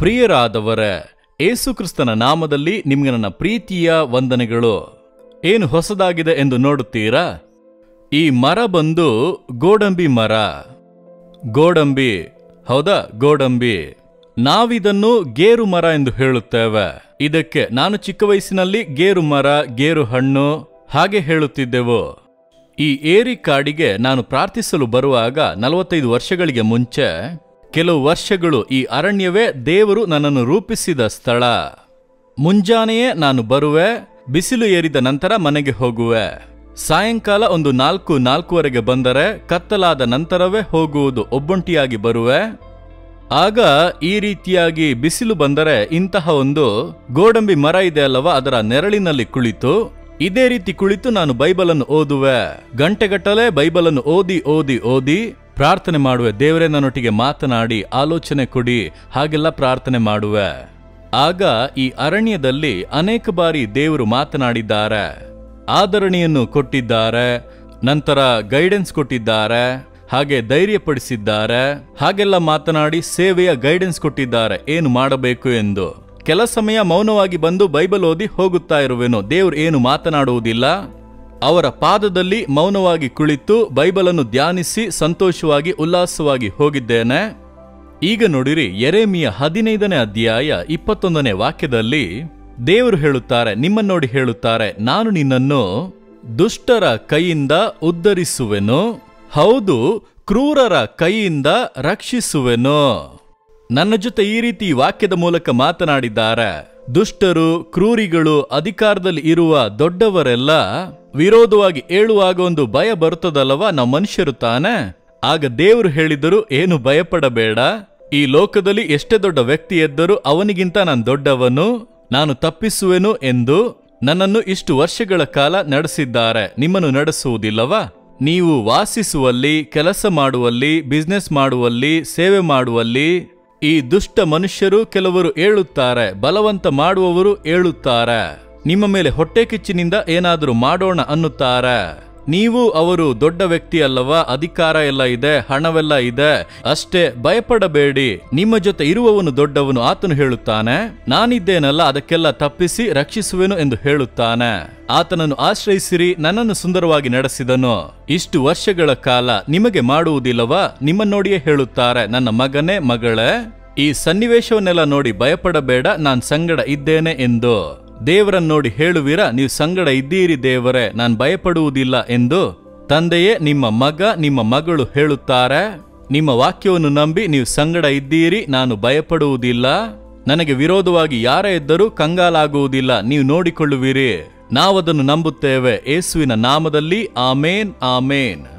ಪ್ರಿಯರಾದವರೇ ಏಸುಕ್ರಿಸ್ತನ ನಾಮದಲ್ಲಿ ನಿಮಗೆ ನನ್ನ ಪ್ರೀತಿಯ ವಂದನೆಗಳು ಏನು ಹೊಸದಾಗಿದೆ ಎಂದು ನೋಡುತ್ತೀರಾ ಈ ಮರ ಬಂದು ಗೋಡಂಬಿ ಮರ ಗೋಡಂಬಿ ಹೌದಾ ಗೋಡಂಬಿ ನಾವಿದನ್ನು ಗೇರು ಮರ ಎಂದು ಹೇಳುತ್ತೇವೆ ಇದಕ್ಕೆ ನಾನು ಚಿಕ್ಕ ವಯಸ್ಸಿನಲ್ಲಿ ಗೇರು ಮರ ಗೇರು ಹಣ್ಣು ಹಾಗೆ ಹೇಳುತ್ತಿದ್ದೆವು ಈ ಏರಿ ಕಾಡಿಗೆ ನಾನು ಪ್ರಾರ್ಥಿಸಲು ಬರುವಾಗ ನಲವತ್ತೈದು ವರ್ಷಗಳಿಗೆ ಮುಂಚೆ ಕೆಲವು ವರ್ಷಗಳು ಈ ಅರಣ್ಯವೇ ದೇವರು ನನ್ನನ್ನು ರೂಪಿಸಿದ ಸ್ಥಳ ಮುಂಜಾನೆಯೇ ನಾನು ಬರುವೆ ಬಿಸಿಲು ಏರಿದ ನಂತರ ಮನೆಗೆ ಹೋಗುವೆ ಸಾಯಂಕಾಲ ಒಂದು ನಾಲ್ಕು ನಾಲ್ಕೂವರೆಗೆ ಬಂದರೆ ಕತ್ತಲಾದ ನಂತರವೇ ಹೋಗುವುದು ಒಬ್ಬೊಂಟಿಯಾಗಿ ಬರುವೆ ಆಗ ಈ ರೀತಿಯಾಗಿ ಬಿಸಿಲು ಬಂದರೆ ಇಂತಹ ಒಂದು ಗೋಡಂಬಿ ಮರ ಇದೆ ಅಲ್ಲವಾ ಅದರ ನೆರಳಿನಲ್ಲಿ ಕುಳಿತು ಇದೇ ರೀತಿ ಕುಳಿತು ನಾನು ಬೈಬಲನ್ನು ಓದುವೆ ಗಂಟೆಗಟ್ಟಲೆ ಬೈಬಲನ್ನು ಓದಿ ಓದಿ ಓದಿ ಪ್ರಾರ್ಥನೆ ಮಾಡುವೆ ದೇವರೇ ನನ್ನೊಟ್ಟಿಗೆ ಮಾತನಾಡಿ ಆಲೋಚನೆ ಕೊಡಿ ಹಾಗೆಲ್ಲ ಪ್ರಾರ್ಥನೆ ಮಾಡುವೆ ಆಗ ಈ ಅರಣ್ಯದಲ್ಲಿ ಅನೇಕ ಬಾರಿ ದೇವರು ಮಾತನಾಡಿದ್ದಾರೆ ಆದರಣೆಯನ್ನು ಕೊಟ್ಟಿದ್ದಾರೆ ನಂತರ ಗೈಡೆನ್ಸ್ ಕೊಟ್ಟಿದ್ದಾರೆ ಹಾಗೆ ಧೈರ್ಯಪಡಿಸಿದ್ದಾರೆ ಹಾಗೆಲ್ಲ ಮಾತನಾಡಿ ಸೇವೆಯ ಗೈಡೆನ್ಸ್ ಕೊಟ್ಟಿದ್ದಾರೆ ಏನು ಮಾಡಬೇಕು ಎಂದು ಕೆಲ ಸಮಯ ಮೌನವಾಗಿ ಬಂದು ಬೈಬಲ್ ಓದಿ ಹೋಗುತ್ತಾ ಇರುವೆನು ದೇವರು ಏನು ಮಾತನಾಡುವುದಿಲ್ಲ ಅವರ ಪಾದದಲ್ಲಿ ಮೌನವಾಗಿ ಕುಳಿತು ಬೈಬಲನ್ನು ಧ್ಯಾನಿಸಿ ಸಂತೋಷವಾಗಿ ಉಲ್ಲಾಸವಾಗಿ ಹೋಗಿದ್ದೇನೆ ಈಗ ನೋಡಿರಿ ಎರೆಮಿಯ ಹದಿನೈದನೇ ಅಧ್ಯಾಯ ಇಪ್ಪತ್ತೊಂದನೇ ವಾಕ್ಯದಲ್ಲಿ ದೇವರು ಹೇಳುತ್ತಾರೆ ನಿಮ್ಮನ್ನು ನೋಡಿ ಹೇಳುತ್ತಾರೆ ನಾನು ನಿನ್ನನ್ನು ದುಷ್ಟರ ಕೈಯಿಂದ ಉದ್ಧರಿಸುವೆನು ಹೌದು ಕ್ರೂರರ ಕೈಯಿಂದ ರಕ್ಷಿಸುವೆನು ನನ್ನ ಜೊತೆ ಈ ರೀತಿ ವಾಕ್ಯದ ಮೂಲಕ ಮಾತನಾಡಿದ್ದಾರೆ ದುಷ್ಟರು ಕ್ರೂರಿಗಳು ಅಧಿಕಾರದಲ್ಲಿ ಇರುವ ದೊಡ್ಡವರೆಲ್ಲ ವಿರೋಧವಾಗಿ ಏಳುವಾಗ ಒಂದು ಭಯ ಬರುತ್ತದಲ್ಲವಾ ನಾವು ಮನುಷ್ಯರು ತಾನೆ ಆಗ ದೇವರು ಹೇಳಿದರು ಏನು ಭಯಪಡಬೇಡ ಈ ಲೋಕದಲ್ಲಿ ಎಷ್ಟೇ ದೊಡ್ಡ ವ್ಯಕ್ತಿ ಎದ್ದರೂ ಅವನಿಗಿಂತ ನಾನು ದೊಡ್ಡವನು ನಾನು ತಪ್ಪಿಸುವೆನು ಎಂದು ನನ್ನನ್ನು ಇಷ್ಟು ವರ್ಷಗಳ ಕಾಲ ನಡೆಸಿದ್ದಾರೆ ನಿಮ್ಮನ್ನು ನಡೆಸುವುದಿಲ್ಲವಾ ನೀವು ವಾಸಿಸುವಲ್ಲಿ ಕೆಲಸ ಮಾಡುವಲ್ಲಿ ಬಿಸ್ನೆಸ್ ಮಾಡುವಲ್ಲಿ ಸೇವೆ ಮಾಡುವಲ್ಲಿ ಈ ದುಷ್ಟ ಮನುಷ್ಯರು ಕೆಲವರು ಏಳುತ್ತಾರೆ ಬಲವಂತ ಮಾಡುವವರು ಏಳುತ್ತಾರೆ ನಿಮ್ಮ ಮೇಲೆ ಹೊಟ್ಟೆ ಕಿಚ್ಚಿನಿಂದ ಏನಾದರೂ ಮಾಡೋಣ ಅನ್ನುತ್ತಾರೆ ನೀವು ಅವರು ದೊಡ್ಡ ವ್ಯಕ್ತಿ ಅಲ್ಲವಾ ಅಧಿಕಾರ ಎಲ್ಲ ಇದೆ ಹಣವೆಲ್ಲ ಇದೆ ಅಷ್ಟೇ ಭಯಪಡಬೇಡಿ ನಿಮ್ಮ ಜೊತೆ ಇರುವವನು ದೊಡ್ಡವನು ಆತನು ಹೇಳುತ್ತಾನೆ ನಾನಿದ್ದೇನಲ್ಲ ಅದಕ್ಕೆಲ್ಲ ತಪ್ಪಿಸಿ ರಕ್ಷಿಸುವೆನು ಎಂದು ಹೇಳುತ್ತಾನೆ ಆತನನ್ನು ಆಶ್ರಯಿಸಿರಿ ನನ್ನನ್ನು ಸುಂದರವಾಗಿ ನಡೆಸಿದನು ಇಷ್ಟು ವರ್ಷಗಳ ಕಾಲ ನಿಮಗೆ ಮಾಡುವುದಿಲ್ಲವಾ ನಿಮ್ಮನ್ನೋಡಿಯೇ ಹೇಳುತ್ತಾರೆ ನನ್ನ ಮಗನೇ ಮಗಳೇ ಈ ಸನ್ನಿವೇಶವನ್ನೆಲ್ಲ ನೋಡಿ ಭಯಪಡಬೇಡ ನಾನ್ ಸಂಗಡ ಇದ್ದೇನೆ ಎಂದು ದೇವರನ್ನು ನೋಡಿ ಹೇಳುವಿರ ನೀವು ಸಂಗಡ ಇದ್ದೀರಿ ದೇವರೇ ನಾನು ಭಯಪಡುವುದಿಲ್ಲ ಎಂದು ತಂದೆಯೇ ನಿಮ್ಮ ಮಗ ನಿಮ್ಮ ಮಗಳು ಹೇಳುತ್ತಾರೆ ನಿಮ್ಮ ವಾಕ್ಯವನ್ನು ನಂಬಿ ನೀವು ಸಂಗಡ ಇದ್ದೀರಿ ನಾನು ಭಯಪಡುವುದಿಲ್ಲ ನನಗೆ ವಿರೋಧವಾಗಿ ಯಾರೇ ಇದ್ದರೂ ಕಂಗಾಲಾಗುವುದಿಲ್ಲ ನೀವು ನೋಡಿಕೊಳ್ಳುವಿರಿ ನಾವದನ್ನು ನಂಬುತ್ತೇವೆ ಯೇಸುವಿನ ನಾಮದಲ್ಲಿ ಆಮೇನ್ ಆಮೇನ್